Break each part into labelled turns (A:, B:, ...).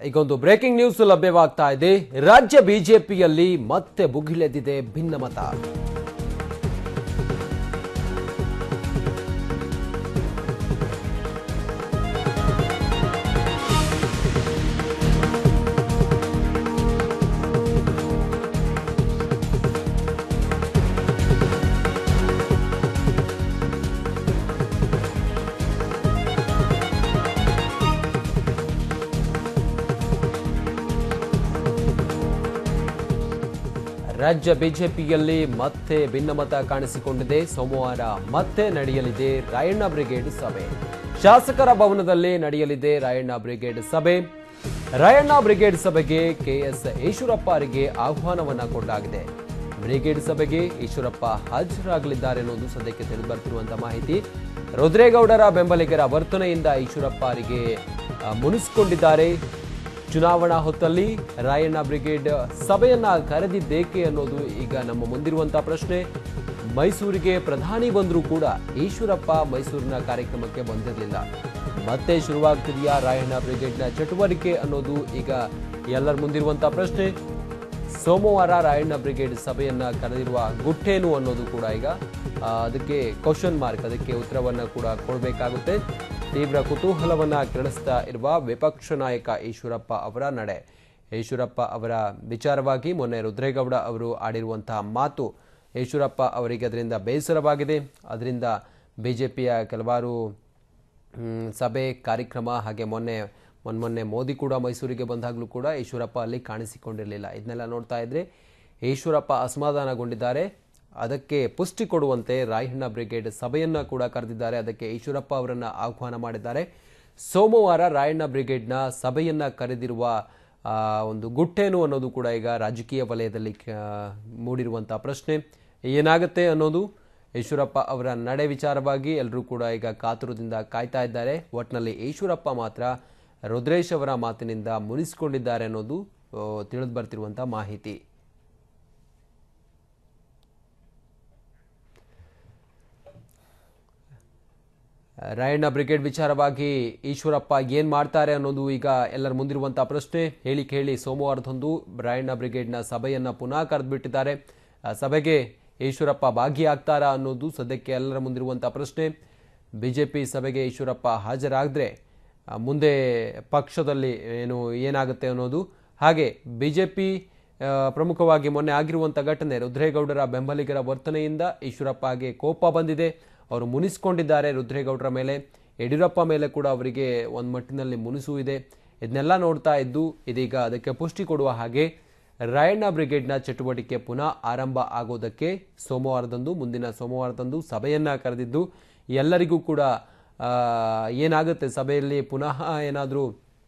A: ಈಗ ಒಂದು breaking news ಲಭ್ಯವಾಗ್ತಾ ಇದೆ ರಾಜ್ಯ ಬಿಜೆಪಿಯಲ್ಲಿ ಮತ್ತೆ ಭುಗಿಲೆದಿದೆ ಭಿನ್ನಮತ ರಾಜ್ಯ ಬಿಜೆಪಿಯಲ್ಲಿ ಮತ್ತೆ ಭಿನ್ನಮತ ಕಾಣಿಸಿಕೊಂಡಿದೆ ಸೋಮವಾರ ಮತ್ತೆ ನಡೆಯಲಿದೆ ರಾಯಣ್ಣ ಬ್ರಿಗೇಡ್ ಸಭೆ ಶಾಸಕರ ಭವನದಲ್ಲಿ ನಡೆಯಲಿದೆ ರಾಯಣ್ಣ ಬ್ರಿಗೇಡ್ ಸಭೆ ರಾಯಣ್ಣ ಬ್ರಿಗೇಡ್ ಸಭೆಗೆ ಕೆಎಸ್ ಈಶ್ವರಪ್ಪ ಅವರಿಗೆ ಆಹ್ವಾನವನ್ನ ಕೊಡಲಾಗಿದೆ ಬ್ರಿಗೇಡ್ ಸಭೆಗೆ ಈಶ್ವರಪ್ಪ ಹಾಜರಾಗಲಿದ್ದಾರೆ ಅನ್ನೋದು ಸದ್ಯಕ್ಕೆ ತಿಳಿದು ಬರ್ತಿರುವಂತಹ ಮಾಹಿತಿ ರುದ್ರೇಗೌಡರ ಬೆಂಬಲಿಗರ ವರ್ತನೆಯಿಂದ ಈಶ್ವರಪ್ಪ ಅವರಿಗೆ ಆ, ಮುನಿಸಿಕೊಂಡಿದ್ದಾರೆ ಚುನಾವಣಾ ಹೊತ್ತಲ್ಲಿ ರಾಯಣ್ಣ ಬ್ರಿಗೇಡ್ ಸಭೆಯನ್ನ ಕರೆದಿದ್ದೇಕೆ ಅನ್ನೋದು ಈಗ ನಮ್ಮ ಮುಂದಿರುವಂತಹ ಪ್ರಶ್ನೆ ಮೈಸೂರಿಗೆ ಪ್ರಧಾನಿ ಬಂದರೂ ಕೂಡ ಈಶ್ವರಪ್ಪ ಮೈಸೂರಿನ ಕಾರ್ಯಕ್ರಮಕ್ಕೆ ಬಂದಿರಲಿಲ್ಲ ಮತ್ತೆ ಶುರುವಾಗ್ತಿದೆಯಾ ರಾಯಣ್ಣ ಬ್ರಿಗೇಡ್ನ ಚಟುವಟಿಕೆ ಅನ್ನೋದು ಈಗ ಎಲ್ಲರ ಮುಂದಿರುವಂತಹ ಪ್ರಶ್ನೆ ಸೋಮವಾರ ರಾಯಣ್ಣ ಬ್ರಿಗೇಡ್ ಸಭೆಯನ್ನ ಕರೆದಿರುವ ಗುಟ್ಟೇನು ಅನ್ನೋದು ಕೂಡ ಈಗ ಆ, ಅದಕ್ಕೆ ಕ್ವಶನ್ ಮಾರ್ಕ್ ಅದಕ್ಕೆ ಉತ್ತರವನ್ನ ಕೂಡ ಕೊಡಬೇಕಾಗುತ್ತೆ ತೀವ್ರ ಕುತೂಹಲವನ್ನ ಕೆರಳಿಸ್ತಾ ಇರುವ ವಿಪಕ್ಷ ನಾಯಕ ಈಶ್ವರಪ್ಪ ಅವರ ನಡೆ ಈಶ್ವರಪ್ಪ ಅವರ ವಿಚಾರವಾಗಿ ಮೊನ್ನೆ ರುದ್ರೇಗೌಡ ಅವರು ಆಡಿರುವಂತಹ ಮಾತು ಈಶ್ವರಪ್ಪ ಅವರಿಗೆ ಅದರಿಂದ ಬೇಸರವಾಗಿದೆ ಅದರಿಂದ ಬಿಜೆಪಿಯ ಕೆಲವಾರು ಮ್, ಸಭೆ ಕಾರ್ಯಕ್ರಮ ಹಾಗೆ ಮೊನ್ನೆ ಮೊನ್ನೆ ಮೋದಿ ಕೂಡ ಮೈಸೂರಿಗೆ ಬಂದಾಗಲೂ ಕೂಡ ಈಶ್ವರಪ್ಪ ಅಲ್ಲಿ ಕಾಣಿಸಿಕೊಂಡಿರಲಿಲ್ಲ ಇದನ್ನೆಲ್ಲ ನೋಡ್ತಾ ಇದ್ರೆ ಈಶ್ವರಪ್ಪ ಅಸಮಾಧಾನಗೊಂಡಿದ್ದಾರೆ ಅದಕ್ಕೆ ಪುಷ್ಟಿ ಕೊಡುವಂತೆ ರಾಯಣ್ಣ ಬ್ರಿಗೇಡ್ ಸಭೆಯನ್ನ ಕೂಡ ಕರೆದಿದ್ದಾರೆ ಅದಕ್ಕೆ ಈಶ್ವರಪ್ಪ ಅವರನ್ನ ಆಹ್ವಾನ ಮಾಡಿದ್ದಾರೆ ಸೋಮವಾರ ರಾಯಣ್ಣ ಬ್ರಿಗೇಡ್ನ ಸಭೆಯನ್ನ ಕರೆದಿರುವ ಆ, ಒಂದು ಗುಟ್ಟೇನು ಅನ್ನೋದು ಕೂಡ ಈಗ ರಾಜಕೀಯ ವಲಯದಲ್ಲಿ ಆ, ಮೂಡಿರುವಂತಹ ಪ್ರಶ್ನೆ ಏನಾಗುತ್ತೆ ಅನ್ನೋದು ಈಶ್ವರಪ್ಪ ಅವರ ನಡೆ ವಿಚಾರವಾಗಿ ಎಲ್ಲರೂ ಕೂಡ ಈಗ ಕಾತುರದಿಂದ ಕಾಯ್ತಾ ಇದ್ದಾರೆ ಒಟ್ನಲ್ಲಿ ಈಶ್ವರಪ್ಪ ಮಾತ್ರ ರುದ್ರೇಶ್ ಅವರ ಮಾತಿನಿಂದ ಮುನಿಸಿಕೊಂಡಿದ್ದಾರೆ ಅನ್ನೋದು ತಿಳಿದು ಬರ್ತಿರುವಂತಹ ಮಾಹಿತಿ ರಾಯಣ್ಣ ಬ್ರಿಗೇಡ್ ವಿಚಾರವಾಗಿ ಈಶ್ವರಪ್ಪ ಏನ್ ಮಾಡ್ತಾರೆ ಅನ್ನೋದು ಈಗ ಎಲ್ಲರ ಮುಂದಿರುವಂತಹ ಪ್ರಶ್ನೆ ಹೇಳಿ ಕೇಳಿ ಸೋಮವಾರದಂದು ರಾಯಣ್ಣ ಬ್ರಿಗೇಡ್ನ ಸಭೆಯನ್ನ ಪುನಃ ಕರೆದುಬಿಟ್ಟಿದ್ದಾರೆ ಆ ಸಭೆಗೆ ಈಶ್ವರಪ್ಪ ಭಾಗಿಯಾಗ್ತಾರಾ ಅನ್ನೋದು ಸದ್ಯಕ್ಕೆ ಎಲ್ಲರ ಮುಂದಿರುವಂತಹ ಪ್ರಶ್ನೆ ಬಿಜೆಪಿ ಸಭೆಗೆ ಈಶ್ವರಪ್ಪ ಹಾಜರಾದ್ರೆ ಆ, ಮುಂದೆ ಪಕ್ಷದಲ್ಲಿ ಏನು ಏನಾಗುತ್ತೆ ಅನ್ನೋದು ಹಾಗೆ ಬಿಜೆಪಿ ಪ್ರಮುಖವಾಗಿ ಮೊನ್ನೆ ಆಗಿರುವಂಥ ಘಟನೆ ರುದ್ರೇಗೌಡರ ಬೆಂಬಲಿಗರ ವರ್ತನೆಯಿಂದ ಈಶ್ವರಪ್ಪಗೆ ಕೋಪ ಬಂದಿದೆ ಅವರು ಮುನಿಸ್ಕೊಂಡಿದ್ದಾರೆ ರುದ್ರೇಗೌಡರ ಮೇಲೆ ಯಡಿಯೂರಪ್ಪ ಮೇಲೆ ಕೂಡ ಅವರಿಗೆ ಒಂದು ಮಟ್ಟಿನಲ್ಲಿ ಮುನಿಸು ಇದೆ ಇದನ್ನೆಲ್ಲ ನೋಡ್ತಾ ಇದ್ದು ಇದೀಗ ಅದಕ್ಕೆ ಪುಷ್ಟಿ ಕೊಡುವ ಹಾಗೆ ರಾಯಣ್ಣ ಬ್ರಿಗೇಡ್ನ ಚಟುವಟಿಕೆ ಪುನಃ ಆರಂಭ ಆಗೋದಕ್ಕೆ ಸೋಮವಾರದಂದು ಮುಂದಿನ ಸೋಮವಾರದಂದು ಸಭೆಯನ್ನ ಕರೆದಿದ್ದು ಎಲ್ಲರಿಗೂ ಕೂಡ ಆ, ಏನಾಗುತ್ತೆ ಸಭೆಯಲ್ಲಿ ಪುನಃ ಏನಾದರೂ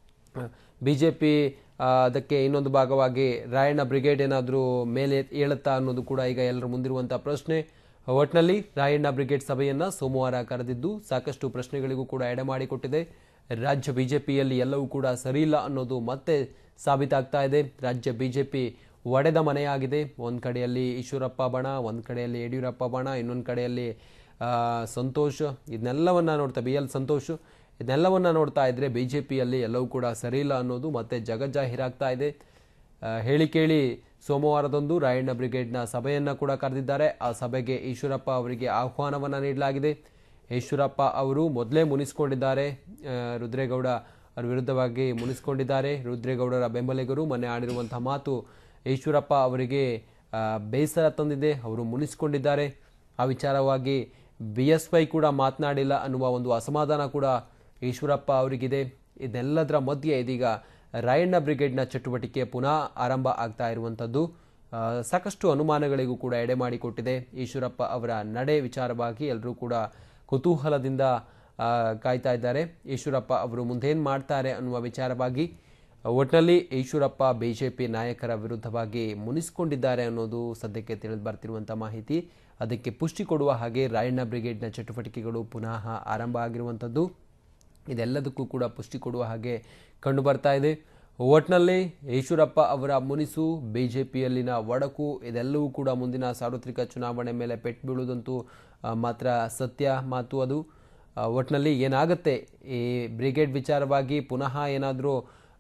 A: ಬಿ ಜೆ ಪಿ ಅದಕ್ಕೆ ಇನ್ನೊಂದು ಭಾಗವಾಗಿ ರಾಯಣ್ಣ ಬ್ರಿಗೇಡ್ ಏನಾದರೂ ಮೇಲೆ ಏಳುತ್ತಾ ಅನ್ನೋದು ಕೂಡ ಈಗ ಎಲ್ಲರ ಮುಂದಿರುವಂಥ ಪ್ರಶ್ನೆ ಒಟ್ಟಿನಲ್ಲಿ ರಾಯಣ್ಣ ಬ್ರಿಗೇಡ್ ಸಭೆಯನ್ನ ಸೋಮವಾರ ಕರೆದಿದ್ದು ಸಾಕಷ್ಟು ಪ್ರಶ್ನೆಗಳಿಗೂ ಕೂಡ ಎಡೆ ಮಾಡಿಕೊಟ್ಟಿದೆ ರಾಜ್ಯ ಬಿಜೆಪಿಯಲ್ಲಿ ಎಲ್ಲವೂ ಕೂಡ ಸರಿಯಿಲ್ಲ ಅನ್ನೋದು ಮತ್ತೆ ಸಾಬೀತಾಗ್ತಾ ಇದೆ ರಾಜ್ಯ ಬಿಜೆಪಿ ಒಡೆದ ಮನೆಯಾಗಿದೆ ಒಂದು ಕಡೆಯಲ್ಲಿ ಈಶ್ವರಪ್ಪ ಬಣ ಒಂದು ಕಡೆಯಲ್ಲಿ ಯಡಿಯೂರಪ್ಪ ಬಣ ಇನ್ನೊಂದು ಕಡೆಯಲ್ಲಿ ಆ, ಸಂತೋಷ್ ಇದನ್ನೆಲ್ಲವನ್ನ ನೋಡ್ತಾ ಬಿ ಎಲ್ ಸಂತೋಷ್ ಇದನ್ನೆಲ್ಲವನ್ನ ನೋಡ್ತಾ ಇದ್ರೆ ಬಿಜೆಪಿಯಲ್ಲಿ ಎಲ್ಲವೂ ಕೂಡ ಸರಿಯಿಲ್ಲ ಅನ್ನೋದು ಮತ್ತೆ ಜಗಜ್ಜಾಹೀರಾಗ್ತಾ ಇದೆ ಆ, ಹೇಳಿ ಕೇಳಿ ಸೋಮವಾರದಂದು ರಾಯಣ್ಣ ಬ್ರಿಗೇಡ್ನ ಸಭೆಯನ್ನ ಕೂಡ ಕರೆದಿದ್ದಾರೆ ಆ ಸಭೆಗೆ ಈಶ್ವರಪ್ಪ ಅವರಿಗೆ ಆಹ್ವಾನವನ್ನ ನೀಡಲಾಗಿದೆ ಈಶ್ವರಪ್ಪ ಅವರು ಮೊದಲೇ ಮುನಿಸ್ಕೊಂಡಿದ್ದಾರೆ ಆ, ರುದ್ರೇಗೌಡ ಅವರ ವಿರುದ್ಧವಾಗಿ ಮುನಿಸ್ಕೊಂಡಿದ್ದಾರೆ ರುದ್ರೇಗೌಡರ ಬೆಂಬಲಿಗರು ಮೊನ್ನೆ ಆಡಿರುವಂತಹ ಮಾತು ಈಶ್ವರಪ್ಪ ಅವರಿಗೆ ಆ, ಬೇಸರ ತಂದಿದೆ ಅವರು ಮುನಿಸ್ಕೊಂಡಿದ್ದಾರೆ ಆ ವಿಚಾರವಾಗಿ ಬಿ ಎಸ್ ವೈ ಕೂಡ ಮಾತನಾಡಿಲ್ಲ ಅನ್ನುವ ಒಂದು ಅಸಮಾಧಾನ ಕೂಡ ಈಶ್ವರಪ್ಪ ಅವರಿಗಿದೆ ಇದೆಲ್ಲದರ ಮಧ್ಯೆ ಇದೀಗ ರಾಯಣ್ಣ ಬ್ರಿಗೇಡ್ನ ಚಟುವಟಿಕೆ ಪುನಃ ಆರಂಭ ಆಗ್ತಾ ಇರುವಂಥದ್ದು ಆ, ಸಾಕಷ್ಟು ಅನುಮಾನಗಳಿಗೂ ಕೂಡ ಎಡೆ ಮಾಡಿಕೊಟ್ಟಿದೆ ಈಶ್ವರಪ್ಪ ಅವರ ನಡೆ ವಿಚಾರವಾಗಿ ಎಲ್ಲರೂ ಕೂಡ ಕುತೂಹಲದಿಂದ ಆ, ಕಾಯ್ತಾ ಇದ್ದಾರೆ ಈಶ್ವರಪ್ಪ ಅವರು ಮುಂದೇನು ಮಾಡ್ತಾರೆ ಅನ್ನುವ ವಿಚಾರವಾಗಿ ಒಟ್ಟಿನಲ್ಲಿ ಈಶ್ವರಪ್ಪ ಬಿಜೆಪಿ ನಾಯಕರ ವಿರುದ್ಧವಾಗಿ ಮುನಿಸಿಕೊಂಡಿದ್ದಾರೆ ಅನ್ನೋದು ಸದ್ಯಕ್ಕೆ ತಿಳಿದು ಬರ್ತಿರುವಂಥ ಮಾಹಿತಿ ಅದಕ್ಕೆ ಪುಷ್ಟಿ ಕೊಡುವ ಹಾಗೆ ರಾಯಣ್ಣ ಬ್ರಿಗೇಡ್ನ ಚಟುವಟಿಕೆಗಳು ಪುನಃ ಆರಂಭ ಆಗಿರುವಂಥದ್ದು ಇದೆಲ್ಲದಕ್ಕೂ ಕೂಡ ಪುಷ್ಟಿ ಕೊಡುವ ಹಾಗೆ ಕಂಡು ಬರ್ತಾ ಇದೆ ಒಟ್ನಲ್ಲಿ ಈಶ್ವರಪ್ಪ ಅವರ ಮುನಿಸು ಬಿಜೆಪಿಯಲ್ಲಿನ ಒಡಕು ಇದೆಲ್ಲವೂ ಕೂಡ ಮುಂದಿನ ಸಾರ್ವತ್ರಿಕ ಚುನಾವಣೆ ಮೇಲೆ ಪೆಟ್ಟು ಬೀಳುವುದಂತೂ ಆ, ಮಾತ್ರ ಸತ್ಯ ಮಾತು ಅದು ಆ, ಒಟ್ನಲ್ಲಿ ಏನಾಗುತ್ತೆ ಈ ಬ್ರಿಗೇಡ್ ವಿಚಾರವಾಗಿ ಪುನಃ ಏನಾದರೂ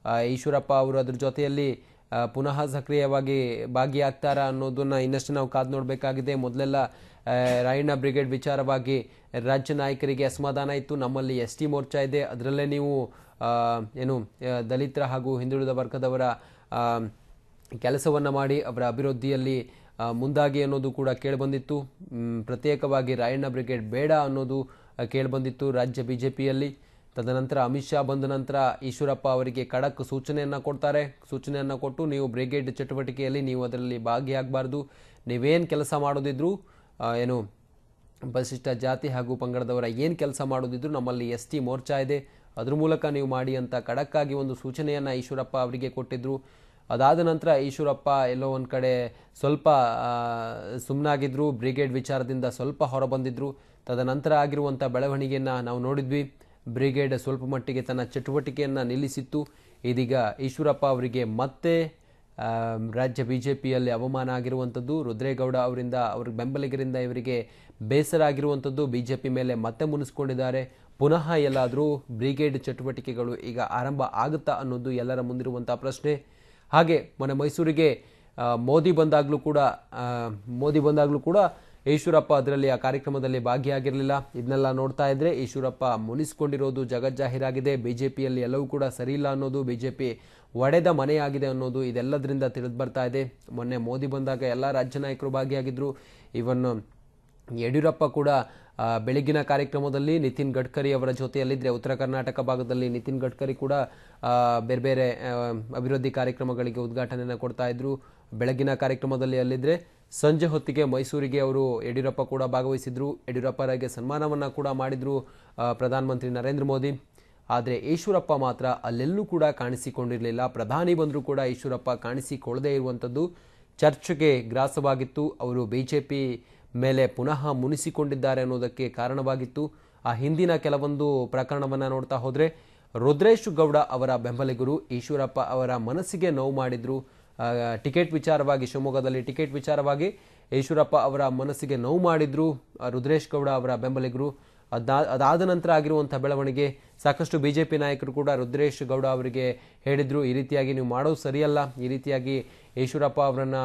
A: ಆ, ಈಶ್ವರಪ್ಪ ಅವರು ಅದ್ರ ಜೊತೆಯಲ್ಲಿ ಆ, ಪುನಃ ಸಕ್ರಿಯವಾಗಿ ಭಾಗಿಯಾಗ್ತಾರಾ ಅನ್ನೋದನ್ನ ಇನ್ನಷ್ಟು ನಾವು ಕಾದು ನೋಡಬೇಕಾಗಿದೆ ಮೊದಲೆಲ್ಲ ಆ, ರಾಯಣ್ಣ ಬ್ರಿಗೇಡ್ ವಿಚಾರವಾಗಿ ರಾಜ್ಯ ನಾಯಕರಿಗೆ ಅಸಮಾಧಾನ ಇತ್ತು ನಮ್ಮಲ್ಲಿ ಎಸ್ ಟಿ ಮೋರ್ಚಾ ಇದೆ ಅದರಲ್ಲೇ ನೀವು ಆ, ಏನು ಆ, ದಲಿತರ ಹಾಗೂ ಹಿಂದುಳಿದ ವರ್ಗದವರ ಆ, ಕೆಲಸವನ್ನು ಮಾಡಿ ಅವರ ಅಭಿವೃದ್ಧಿಯಲ್ಲಿ ಆ, ಮುಂದಾಗಿ ಅನ್ನೋದು ಕೂಡ ಕೇಳಿಬಂದಿತ್ತು ಮ್, ಪ್ರತ್ಯೇಕವಾಗಿ ರಾಯಣ್ಣ ಬ್ರಿಗೇಡ್ ಬೇಡ ಅನ್ನೋದು ಆ, ಕೇಳಿಬಂದಿತ್ತು ರಾಜ್ಯ ಬಿ ಜೆ ಪಿಯಲ್ಲಿ ತದನಂತರ ಅಮಿತ್ ಶಾ ಬಂದ ನಂತರ ಈಶ್ವರಪ್ಪ ಅವರಿಗೆ ಖಡಕ್ ಸೂಚನೆಯನ್ನು ಕೊಡ್ತಾರೆ ಸೂಚನೆಯನ್ನು ಕೊಟ್ಟು ನೀವು ಬ್ರಿಗೇಡ್ ಚಟುವಟಿಕೆಯಲ್ಲಿ ನೀವು ಅದರಲ್ಲಿ ಭಾಗಿಯಾಗಬಾರ್ದು ನೀವೇನು ಕೆಲಸ ಮಾಡೋದಿದ್ರು ಆ, ಏನು ಪರಿಶಿಷ್ಟ ಜಾತಿ ಹಾಗೂ ಪಂಗಡದವರ ಏನು ಕೆಲಸ ಮಾಡೋದಿದ್ರು ನಮ್ಮಲ್ಲಿ ಎಸ್ ಟಿ ಮೋರ್ಚಾ ಇದೆ ಅದ್ರ ಮೂಲಕ ನೀವು ಮಾಡಿ ಅಂತ ಖಡಕ್ಕಾಗಿ ಒಂದು ಸೂಚನೆಯನ್ನು ಈಶ್ವರಪ್ಪ ಅವರಿಗೆ ಕೊಟ್ಟಿದ್ರು ಅದಾದ ನಂತರ ಈಶ್ವರಪ್ಪ ಎಲ್ಲೋ ಒಂದು ಕಡೆ ಸ್ವಲ್ಪ ಸುಮ್ಮನಾಗಿದ್ರು ಬ್ರಿಗೇಡ್ ವಿಚಾರದಿಂದ ಸ್ವಲ್ಪ ಹೊರಬಂದಿದ್ರು ತದನಂತರ ಆಗಿರುವಂಥ ಬೆಳವಣಿಗೆಯನ್ನು ನಾವು ನೋಡಿದ್ವಿ ಬ್ರಿಗೇಡ್ ಸ್ವಲ್ಪ ಮಟ್ಟಿಗೆ ತನ್ನ ಚಟುವಟಿಕೆಯನ್ನು ನಿಲ್ಲಿಸಿತ್ತು ಇದೀಗ ಈಶ್ವರಪ್ಪ ಅವರಿಗೆ ಮತ್ತೆ ಆ, ರಾಜ್ಯ ಬಿ ಜೆ ಪಿಯಲ್ಲಿ ಅವಮಾನ ಆಗಿರುವಂಥದ್ದು ರುದ್ರೇಗೌಡ ಅವರಿಂದ ಅವ್ರ ಬೆಂಬಲಿಗರಿಂದ ಇವರಿಗೆ ಬೇಸರ ಆಗಿರುವಂಥದ್ದು ಬಿ ಜೆ ಪಿ ಮೇಲೆ ಮತ್ತೆ ಮುನಿಸ್ಕೊಂಡಿದ್ದಾರೆ ಪುನಃ ಎಲ್ಲಾದರೂ ಬ್ರಿಗೇಡ್ ಚಟುವಟಿಕೆಗಳು ಈಗ ಆರಂಭ ಆಗುತ್ತಾ ಅನ್ನೋದು ಎಲ್ಲರ ಮುಂದಿರುವಂಥ ಪ್ರಶ್ನೆ ಹಾಗೆ ಮೊನ್ನೆ ಮೈಸೂರಿಗೆ ಆ, ಮೋದಿ ಬಂದಾಗಲೂ ಕೂಡ ಆ, ಮೋದಿ ಬಂದಾಗಲೂ ಕೂಡ ಈಶ್ವರಪ್ಪ ಅದರಲ್ಲಿ ಆ ಕಾರ್ಯಕ್ರಮದಲ್ಲಿ ಭಾಗಿಯಾಗಿರಲಿಲ್ಲ ಇದನ್ನೆಲ್ಲ ನೋಡ್ತಾ ಇದ್ರೆ ಈಶ್ವರಪ್ಪ ಮುನಿಸ್ಕೊಂಡಿರೋದು ಜಗಜ್ಜಾಹೀರಾಗಿದೆ ಬಿಜೆಪಿಯಲ್ಲಿ ಎಲ್ಲವೂ ಕೂಡ ಸರಿಯಿಲ್ಲ ಅನ್ನೋದು ಬಿಜೆಪಿ ಒಡೆದ ಮನೆಯಾಗಿದೆ ಅನ್ನೋದು ಇದೆಲ್ಲದರಿಂದ ತಿಳಿದು ಬರ್ತಾ ಇದೆ ಮೊನ್ನೆ ಮೋದಿ ಬಂದಾಗ ಎಲ್ಲ ರಾಜ್ಯ ನಾಯಕರು ಭಾಗಿಯಾಗಿದ್ರು ಇವನ್ ಯಡಿಯೂರಪ್ಪ ಕೂಡ ಆ, ಬೆಳಗಿನ ಕಾರ್ಯಕ್ರಮದಲ್ಲಿ ನಿತಿನ್ ಗಡ್ಕರಿ ಅವರ ಜೊತೆಯಲ್ಲಿದ್ದರೆ ಉತ್ತರ ಕರ್ನಾಟಕ ಭಾಗದಲ್ಲಿ ನಿತಿನ್ ಗಡ್ಕರಿ ಕೂಡ ಆ, ಬೇರೆ ಬೇರೆ ಆ, ಅಭಿವೃದ್ಧಿ ಕಾರ್ಯಕ್ರಮಗಳಿಗೆ ಉದ್ಘಾಟನೆಯನ್ನು ಕೊಡ್ತಾ ಇದ್ರು ಬೆಳಗಿನ ಕಾರ್ಯಕ್ರಮದಲ್ಲಿ ಅಲ್ಲಿದ್ದರೆ ಸಂಜೆ ಹೊತ್ತಿಗೆ ಮೈಸೂರಿಗೆ ಅವರು ಯಡಿಯೂರಪ್ಪ ಕೂಡ ಭಾಗವಹಿಸಿದ್ರು ಯಡಿಯೂರಪ್ಪರಿಗೆ ಸನ್ಮಾನವನ್ನು ಕೂಡ ಮಾಡಿದ್ರು ಆ, ಪ್ರಧಾನಮಂತ್ರಿ ನರೇಂದ್ರ ಮೋದಿ ಆದರೆ ಈಶ್ವರಪ್ಪ ಮಾತ್ರ ಅಲ್ಲೆಲ್ಲೂ ಕೂಡ ಕಾಣಿಸಿಕೊಂಡಿರಲಿಲ್ಲ ಪ್ರಧಾನಿ ಬಂದರೂ ಕೂಡ ಈಶ್ವರಪ್ಪ ಕಾಣಿಸಿಕೊಳ್ಳದೇ ಇರುವಂಥದ್ದು ಚರ್ಚೆಗೆ ಗ್ರಾಸವಾಗಿತ್ತು ಅವರು ಬಿಜೆಪಿ ಮೇಲೆ ಪುನಃ ಮುನಿಸಿಕೊಂಡಿದ್ದಾರೆ ಅನ್ನೋದಕ್ಕೆ ಕಾರಣವಾಗಿತ್ತು ಆ ಹಿಂದಿನ ಕೆಲವೊಂದು ಪ್ರಕರಣವನ್ನು ನೋಡ್ತಾ ಹೋದರೆ ರುದ್ರೇಶ್ ಗೌಡ ಅವರ ಬೆಂಬಲಿಗರು ಈಶ್ವರಪ್ಪ ಅವರ ಮನಸ್ಸಿಗೆ ನೋವು ಮಾಡಿದ್ರು ಆ, ಟಿಕೆಟ್ ವಿಚಾರವಾಗಿ ಶಿವಮೊಗ್ಗದಲ್ಲಿ ಟಿಕೆಟ್ ವಿಚಾರವಾಗಿ ಈಶ್ವರಪ್ಪ ಅವರ ಮನಸ್ಸಿಗೆ ನೋವು ಮಾಡಿದ್ರು ಆ, ರುದ್ರೇಶ್ ಗೌಡ ಅವರ ಬೆಂಬಲಿಗರು ಅದಾ ಅದಾದ ನಂತರ ಆಗಿರುವಂಥ ಬೆಳವಣಿಗೆ ಸಾಕಷ್ಟು ಬಿ ಜೆ ಪಿ ನಾಯಕರು ಕೂಡ ರುದ್ರೇಶ್ ಗೌಡ ಅವರಿಗೆ ಹೇಳಿದರು ಈ ರೀತಿಯಾಗಿ ನೀವು ಮಾಡೋದು ಸರಿಯಲ್ಲ ಈ ರೀತಿಯಾಗಿ ಈಶ್ವರಪ್ಪ ಅವರನ್ನು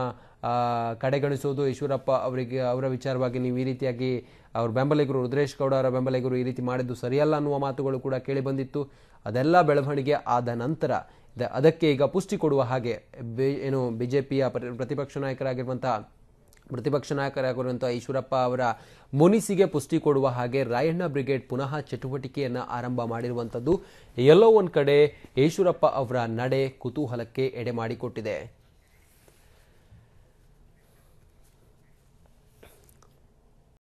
A: ಕಡೆಗಣಿಸೋದು ಈಶ್ವರಪ್ಪ ಅವರಿಗೆ ಅವರ ವಿಚಾರವಾಗಿ ನೀವು ಈ ರೀತಿಯಾಗಿ ಅವ್ರ ಬೆಂಬಲಿಗರು ರುದ್ರೇಶ್ ಗೌಡ ಅವರ ಬೆಂಬಲಿಗರು ಈ ರೀತಿ ಮಾಡಿದ್ದು ಸರಿಯಲ್ಲ ಅನ್ನುವ ಮಾತುಗಳು ಕೂಡ ಕೇಳಿ ಬಂದಿತ್ತು ಅದೆಲ್ಲ ಬೆಳವಣಿಗೆ ಆದ ನಂತರ ದ- ಅದಕ್ಕೆ ಈಗ ಪುಷ್ಟಿ ಕೊಡುವ ಹಾಗೆ ಬಿ ಏನು ಬಿ ಜೆ ಪಿಯ ಪ್ರತಿಪಕ್ಷ ನಾಯಕರಾಗಿರುವಂಥ ಪ್ರತಿಪಕ್ಷ ನಾಯಕರಾಗಿರುವಂಥ ಈಶ್ವರಪ್ಪ ಅವರ ಮುನಿಸಿಗೆ ಪುಷ್ಟಿ ಕೊಡುವ ಹಾಗೆ ರಾಯಣ್ಣ ಬ್ರಿಗೇಡ್ ಪುನಃ ಚಟುವಟಿಕೆಯನ್ನು ಆರಂಭ ಮಾಡಿರುವಂಥದ್ದು ಎಲ್ಲೋ ಒಂದು ಕಡೆ ಈಶ್ವರಪ್ಪ ಅವರ ನಡೆ ಕುತೂಹಲಕ್ಕೆ ಎಡೆ ಮಾಡಿಕೊಟ್ಟಿದೆ